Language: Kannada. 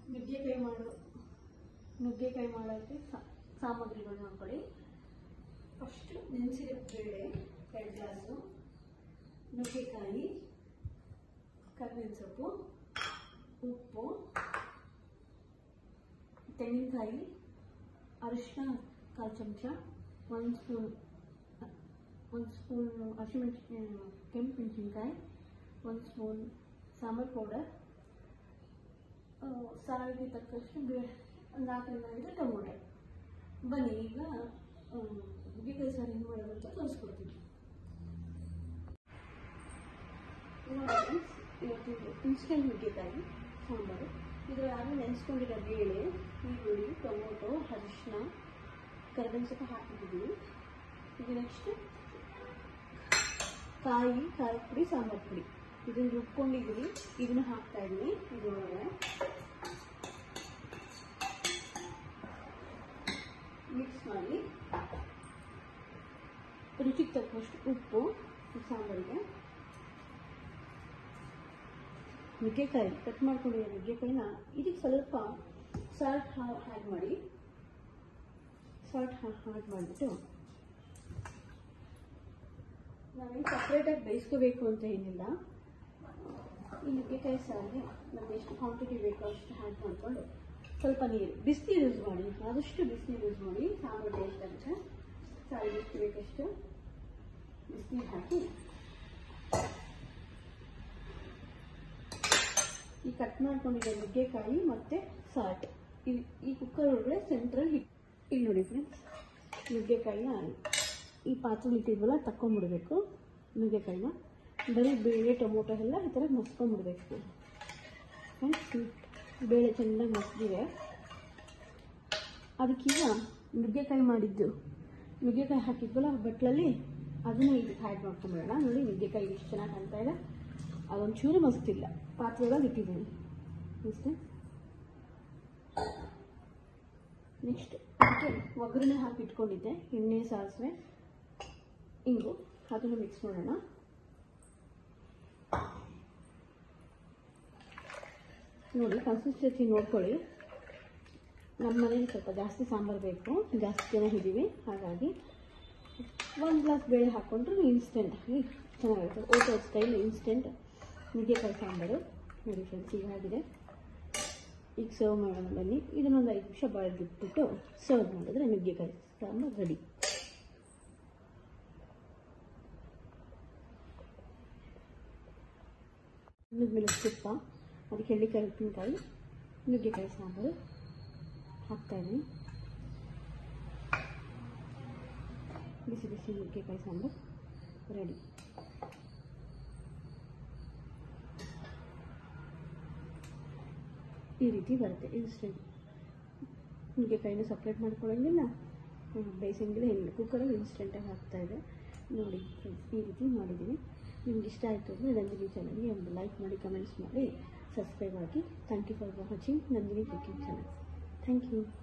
ನುಗ್ಗೆಕಾಯಿ ಮಾಡೋ ನುಗ್ಗೆಕಾಯಿ ಮಾಡೋಕ್ಕೆ ಸಾ- ಸಾಮಗ್ರಿಗಳು ನೋಡ್ಕೊಳ್ಳಿ ಫಸ್ಟು ನೆನೆಸಿದ ಬೇಳೆ ಎರಡು ಗ್ಲಾಸು ನುಗ್ಗೆಕಾಯಿ ಕರ್ಬೇವಿನ ಸೊಪ್ಪು ಉಪ್ಪು ತೆಂಗಿನಕಾಯಿ ಅರಿಶಿನ ಕಾಲು ಚಮಚ ಒಂದು ಸ್ಪೂನ್ ಒಂದು ಸ್ಪೂನ್ ಹಸಿಮೆಣಸಿನ ಕೆಂಪು ಮೆಣಸಿನ್ಕಾಯಿ ಒಂದು ಸ್ಪೂನ್ ಸಾಂಬಾರು ಪೌಡರ್ ಸಾರಿಗೆ ತಕ್ಕಷ್ಟು ಬೇಳೆ ಒಂದು ನಾಲ್ಕರಿಂದ ಐದು ಟೊಮೊಟೊ ಬನ್ನಿ ಈಗ ನುಗ್ಗೆಕಾಯಿ ಸಾರು ಹೆಂಗೆ ಮಾಡೋದು ಅಂತ ತೋರಿಸ್ಕೊಡ್ತೀನಿ ನೋಡಿ ಇವತ್ತು ಇನ್ಸ್ಟೆಂಟ್ ನುಗ್ಗೆಕಾಯಿ ಸಾಂಬಾರು ಇದರಲ್ಲಿ ನೆನೆಸ್ಕೊಂಡಿರೋ ಬೇಳೆ ಈರುಳ್ಳಿ ಟೊಮೊಟೊ ಅರಿಶಿನ ಕರ್ಬೇವಿನ ಸೊಪ್ಪು ಹಾಕಿದ್ದೀವಿ ಈಗ ನೆಕ್ಸ್ಟ್ ಕಾಯಿ ಖಾರದ ಪುಡಿ ಸಾಂಬಾರು ಪುಡಿ ಇದನ್ನು ರುಬ್ಕೊಂಡಿದ್ದೀನಿ ಇದನ್ನ ಹಾಕ್ತಾ ಇದ್ದೀನಿ ಇದರೊಳಗೆ ಮಿಕ್ಸ್ ಮಾಡಿ ರುಚಿಗೆ ತಕ್ಕಷ್ಟು ಉಪ್ಪು ಈ ಸಾಂಬಾರಿಗೆ ನುಗ್ಗೆಕಾಯಿ ಕಟ್ ಮಾಡ್ಕೊಂಡಿರೋ ನುಗ್ಗೆಕಾಯಿನ ಇದಕ್ಕೆ ಸ್ವಲ್ಪ ಸಾಲ್ಟ್ ಆ್ಯಡ್ ಮಾಡಿ ಸಾಲ್ಟ್ ಆ್ಯಡ್ ಮಾಡಿಬಿಟ್ಟು ನಾವೇನು ಸಪ್ರೇಟಾಗಿ ಬೇಯಿಸ್ಕೋಬೇಕು ಅಂತ ಏನಿಲ್ಲ ಈ ನುಗ್ಗೆಕಾಯಿ ಸಾರಿಗೆ ನಮ್ಗೆ ಎಷ್ಟು ಕ್ವಾಂಟಿಟಿ ಬೇಕೋ ಅಷ್ಟು ಹ್ಯಾಡ್ ಮಾಡಿಕೊಂಡು ಸ್ವಲ್ಪ ನೀರು ಬಿಸಿನೀರು ಯೂಸ್ ಮಾಡಿ ಆದಷ್ಟು ಬಿಸಿನೀರು ಯೂಸ್ ಮಾಡಿ ಸಾಂಬಾರು ಟೇಸ್ಟ್ ಆಗುತ್ತೆ ಸಾರಿಗೆ ಎಷ್ಟು ಬೇಕಷ್ಟು ಬಿಸಿನೀರು ಹಾಕಿ ಈ ಕಟ್ ಮಾಡ್ಕೊಂಡಿರೋ ನುಗ್ಗೆಕಾಯಿ ಮತ್ತು ಸಾಲ್ಟ್ ಈ ಈ ಕುಕ್ಕರ್ ಒಳಗಡೆ ಸೆಂಟ್ರಲ್ ಹಿಟ್ ಇಲ್ಲಿ ನೋಡಿ ಫ್ರೆಂಡ್ಸ್ ನುಗ್ಗೆಕಾಯಿನ ಈ ಪಾತ್ರೆ ಇಟ್ಟಿದ್ವಲ್ಲ ತಕ್ಕೊಂಬಿಡ್ಬೇಕು ನುಗ್ಗೆಕಾಯಿನ ಬರೀ ಬೇಳೆ ಟೊಮೊಟೊ ಎಲ್ಲ ಈ ಥರ ಮಸ್ಕೊಂಬಿಡ್ಬೇಕು ಫ್ರೆಂಡ್ಸ್ ಬೇಳೆ ಚೆನ್ನಾಗಿ ಮಸ್ದಿದೆ ಅದಕ್ಕೀಗ ನುಗ್ಗೆಕಾಯಿ ಮಾಡಿದ್ದು ನುಗ್ಗೆಕಾಯಿ ಹಾಕಿದ್ವಲ್ಲ ಬಟ್ಲಲ್ಲಿ ಅದನ್ನ ಇದಕ್ಕೆ ಆ್ಯಡ್ ಮಾಡ್ಕೊಂಬಿಡೋಣ ನೋಡಿ ನುಗ್ಗೆಕಾಯಿ ಎಷ್ಟು ಚೆನ್ನಾಗಿ ಕಾಣ್ತಾ ಇದೆ ಅದೊಂಚೂರು ಮಸ್ತಿಲ್ಲ ಪಾತ್ರೆ ಒಳಗೆ ಇಟ್ಟಿದ್ದೀನಿ ಇಷ್ಟೇ ನೆಕ್ಸ್ಟ್ ಅದಕ್ಕೆ ಒಗ್ಗರಣೆ ಹಾಕಿ ಇಟ್ಕೊಂಡಿದ್ದೆ ಎಣ್ಣೆ ಸಾಸಿವೆ ಇಂಗು ಅದನ್ನು ಮಿಕ್ಸ್ ಮಾಡೋಣ ನೋಡಿ ಕನ್ಸಿಸ್ಟೆನ್ಸಿ ನೋಡ್ಕೊಳ್ಳಿ ನಮ್ಮ ಮನೇಲಿ ಸ್ವಲ್ಪ ಜಾಸ್ತಿ ಸಾಂಬಾರು ಬೇಕು ಜಾಸ್ತಿ ಜನ ಇದ್ದೀವಿ ಹಾಗಾಗಿ ಒಂದು ಗ್ಲಾಸ್ ಬೇಳೆ ಹಾಕ್ಕೊಂಡ್ರೆ ಇನ್ಸ್ಟೆಂಟ್ ಆಗಿ ಚೆನ್ನಾಗಿರುತ್ತೆ ಓಟೋ ಸ್ಟೈಲ್ ಇನ್ಸ್ಟೆಂಟ್ ನುಗ್ಗೆಕಾಯಿ ಸಾಂಬಾರು ನೋಡಿ ಫ್ರೆಂಡ್ಸ್ ಈಗ ಆಗಿದೆ ಈಗ ಸರ್ವ್ ಮಾಡೋಣ ಬನ್ನಿ ಇದನ್ನೊಂದು ಐದು ನಿಮಿಷ ಬಾಳಿಬಿಟ್ಬಿಟ್ಟು ಸರ್ವ್ ಮಾಡಿದ್ರೆ ನುಗ್ಗೆಕಾಯಿ ಸಾಂಬಾರು ರೆಡಿ ಮೇಲೆ ತುಪ್ಪ ಅದಕ್ಕೆ ಎಳ್ಳಿಕಾಯಿ ಉಪ್ಪಿನಕಾಯಿ ನುಗ್ಗೆಕಾಯಿ ಸಾಂಬಾರು ಹಾಕ್ತಾಯಿದ್ದೀನಿ ಬಿಸಿ ಬಿಸಿ ನುಗ್ಗೆಕಾಯಿ ಸಾಂಬಾರು ರೆಡಿ ಈ ರೀತಿ ಬರುತ್ತೆ ಇನ್ಸ್ಟೆಂಟ್ ನುಗ್ಗೆಕಾಯಿನ ಸಪ್ರೇಟ್ ಮಾಡ್ಕೊಳ್ಳೋಂಗಿಲ್ಲ ಬೇಯಿಸಂಗಿಲ್ಲ ಏನಿಲ್ಲ ಕುಕ್ಕರಲ್ಲಿ ಇನ್ಸ್ಟೆಂಟಾಗಿ ಹಾಕ್ತಾಯಿದೆ ನೋಡಿ ಫ್ರೆಂಡ್ಸ್ ಈ ರೀತಿ ಮಾಡಿದ್ದೀನಿ ನಿಮ್ಗೆ ಇಷ್ಟ ಆಯಿತು ಅಂದರೆ ನಂದಿನಿ ಚಾನಲ್ಗೆ ಒಂದು ಲೈಕ್ ಮಾಡಿ ಕಮೆಂಟ್ಸ್ ಮಾಡಿ ಸಬ್ಸ್ಕ್ರೈಬ್ ಆಗಿ thank you for watching Nandini cooking channel thank you